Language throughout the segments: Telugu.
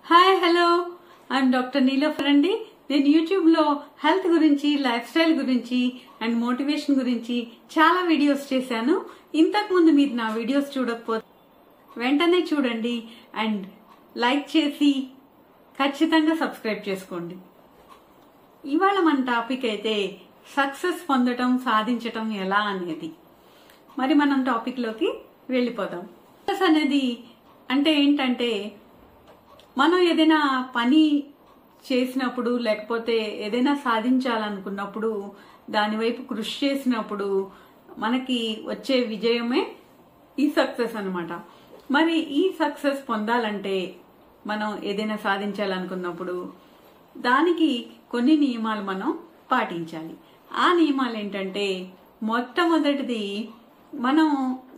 hi hello I'm doctor Nilofer అండి నేను యూట్యూబ్లో హెల్త్ గురించి లైఫ్ స్టైల్ గురించి అండ్ మోటివేషన్ గురించి చాలా వీడియోస్ చేశాను ఇంతకు ముందు మీరు నా వీడియోస్ చూడకపోతే వెంటనే చూడండి అండ్ లైక్ చేసి ఖచ్చితంగా సబ్స్క్రైబ్ చేసుకోండి ఇవాళ మన టాపిక్ అయితే సక్సెస్ పొందటం సాధించటం ఎలా అనేది మరి మనం టాపిక్లోకి వెళ్ళిపోదాం సక్సెస్ అనేది అంటే ఏంటంటే మనం ఏదైనా పని చేసినప్పుడు లేకపోతే ఏదైనా సాధించాలనుకున్నప్పుడు దానివైపు కృషి చేసినప్పుడు మనకి వచ్చే విజయమే ఈ సక్సెస్ అన్నమాట మరి ఈ సక్సెస్ పొందాలంటే మనం ఏదైనా సాధించాలనుకున్నప్పుడు దానికి కొన్ని నియమాలు మనం పాటించాలి ఆ నియమాలు ఏంటంటే మొట్టమొదటిది మనం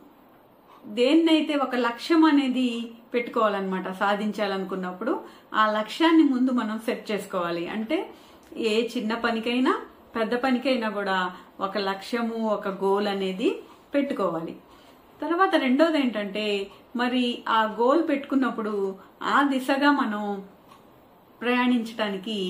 దేన్నైతే ఒక లక్ష్యం అనేది పెట్టుకోవాలన్నమాట సాధించాలనుకున్నప్పుడు ఆ లక్ష్యాన్ని ముందు మనం సెట్ చేసుకోవాలి అంటే ఏ చిన్న పనికైనా పెద్ద పనికైనా కూడా ఒక లక్ష్యము ఒక గోల్ అనేది పెట్టుకోవాలి తర్వాత రెండోది ఏంటంటే మరి ఆ గోల్ పెట్టుకున్నప్పుడు ఆ దిశగా మనం ప్రయాణించడానికి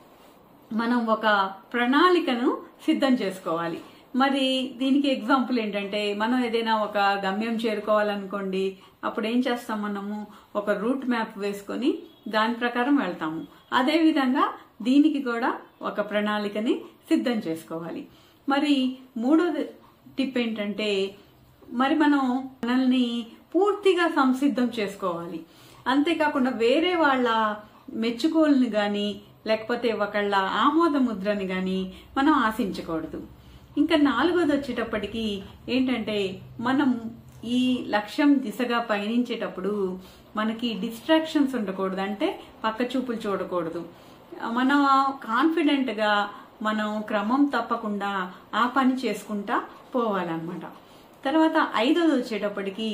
మనం ఒక ప్రణాళికను సిద్ధం చేసుకోవాలి మరి దీనికి ఎగ్జాంపుల్ ఏంటంటే మనం ఏదైనా ఒక గమ్యం చేరుకోవాలనుకోండి అప్పుడు ఏం చేస్తాం మనము ఒక రూట్ మ్యాప్ వేసుకొని దాని ప్రకారం వెళ్తాము అదేవిధంగా దీనికి కూడా ఒక ప్రణాళికని సిద్ధం చేసుకోవాలి మరి మూడోది టిప్ ఏంటంటే మరి మనం మనల్ని పూర్తిగా సంసిద్ధం చేసుకోవాలి అంతేకాకుండా వేరే వాళ్ళ మెచ్చుకోల్ని గాని లేకపోతే ఒకళ్ళ ఆమోద ముద్రని గాని మనం ఆశించకూడదు ఇంకా నాలుగోది వచ్చేటప్పటికి ఏంటంటే మనం ఈ లక్ష్యం దిశగా పయనించేటప్పుడు మనకి డిస్ట్రాక్షన్స్ ఉండకూడదు అంటే పక్క చూపులు చూడకూడదు మనం కాన్ఫిడెంట్ గా మనం క్రమం తప్పకుండా ఆ పని చేసుకుంటా పోవాలన్నమాట తర్వాత ఐదోది వచ్చేటప్పటికి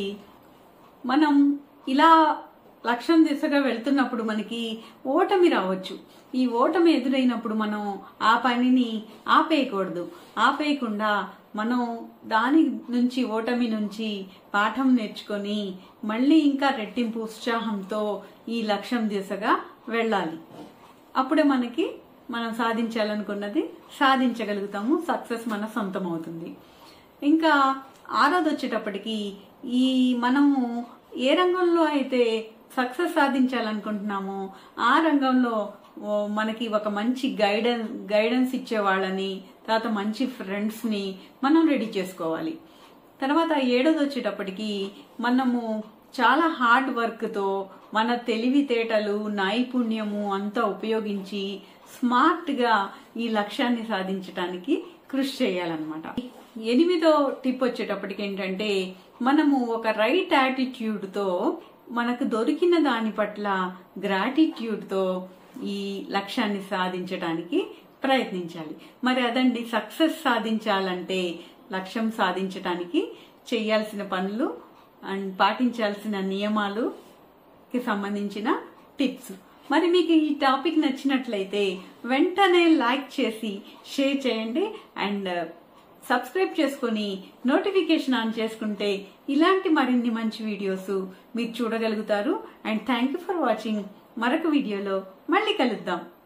మనం ఇలా లక్ష్యం దిశగా వెళ్తున్నప్పుడు మనకి ఓటమి రావచ్చు ఈ ఓటమి ఎదురైనప్పుడు మనం ఆ పనిని ఆపేయకూడదు ఆపేయకుండా మనం దాని నుంచి ఓటమి నుంచి పాఠం నేర్చుకొని మళ్ళీ ఇంకా రెట్టింపు ఉత్సాహంతో ఈ లక్ష్యం దిశగా వెళ్ళాలి అప్పుడే మనకి మనం సాధించాలనుకున్నది సాధించగలుగుతాము సక్సెస్ మన సొంతం అవుతుంది ఇంకా ఆరోది వచ్చేటప్పటికి ఈ మనము ఏ రంగంలో అయితే సక్సెస్ సాధించాలనుకుంటున్నామో ఆ రంగంలో ఓ మనకి ఒక మంచి గైడెన్స్ గైడెన్స్ ఇచ్చే వాళ్ళని తర్వాత మంచి ఫ్రెండ్స్ని మనం రెడీ చేసుకోవాలి తర్వాత ఏడోది వచ్చేటప్పటికి మనము చాలా హార్డ్ వర్క్తో మన తెలివితేటలు నైపుణ్యము అంతా ఉపయోగించి స్మార్ట్గా ఈ లక్ష్యాన్ని సాధించడానికి కృషి చేయాలన్నమాట ఎనిమిదో టిప్ వచ్చేటప్పటికి ఏంటంటే మనము ఒక రైట్ యాటిట్యూడ్తో మనకు దొరికిన దాని పట్ల గ్రాటిట్యూడ్తో ఈ లక్ష్యాన్ని సాధించడానికి ప్రయత్నించాలి మరి అదండి సక్సెస్ సాధించాలంటే లక్ష్యం సాధించడానికి చేయాల్సిన పనులు అండ్ పాటించాల్సిన నియమాలుకి సంబంధించిన టిప్స్ మరి మీకు ఈ టాపిక్ నచ్చినట్లయితే వెంటనే లైక్ చేసి షేర్ చేయండి అండ్ సబ్స్క్రైబ్ చేసుకొని నోటిఫికేషన్ ఆన్ చేసుకుంటే ఇలాంటి మరిన్ని మంచి వీడియోస్ మీరు చూడగలుగుతారు and thank you for watching మరొక వీడియోలో మళ్ళీ కలుద్దాం